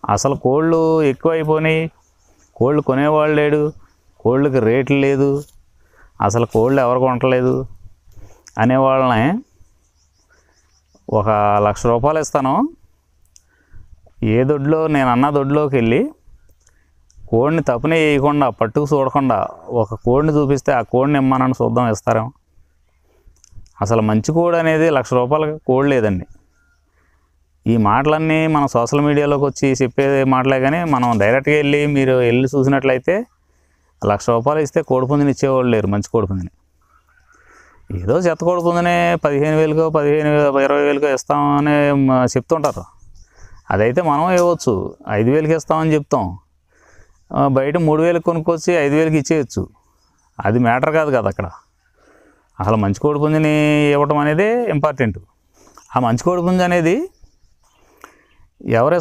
అసలు కోళ్ళు ఎక్కువైపోయినాయి కోళ్ళు కొనేవాళ్ళు లేడు కోళ్ళకి రేట్లు లేదు అసలు కోళ్ళు ఎవరు కొనట్లేదు అనేవాళ్ళని ఒక లక్ష రూపాయలు ఇస్తాను ఏ దొడ్లో నేను అన్న దొడ్లోకి వెళ్ళి కోడిని తప్పునే వేయకుండా పట్టుకు చూడకుండా ఒక కోడిని చూపిస్తే ఆ కోడిని ఇమ్మనని చూద్దాం ఇస్తారేమో అసలు మంచి కోడి అనేది లక్ష రూపాయలకి కోడి లేదండి ఈ మాటలన్నీ మన సోషల్ మీడియాలోకి వచ్చి చెప్పే మాటలే కానీ మనం డైరెక్ట్గా వెళ్ళి మీరు వెళ్ళి చూసినట్లయితే లక్ష రూపాయలు ఇస్తే కోడిపుందిని ఇచ్చేవాళ్ళు లేరు మంచి కోడిపుందిని ఏదో చెత్త కోడిపుందిని పదిహేను వేలకో పదిహేను వే- ఇరవై వేలకో ఇస్తామని మ- చెప్తుంటారు అదైతే మనం ఇవ్వచ్చు ఐదు వేలకి ఇస్తామని చెప్తాం ఆ, బయట మూడు వేలకు కొనుక్కొచ్చి ఐదు వేలకి ఇచ్చేయచ్చు అది మ్యాటర్ కాదు కదా అక్కడ అసలు మంచి కోడిపుంజిని ఇవ్వటం అనేది ఇంపార్టెంట్ ఆ మంచి కోడిపుంజి అనేది ఎవరు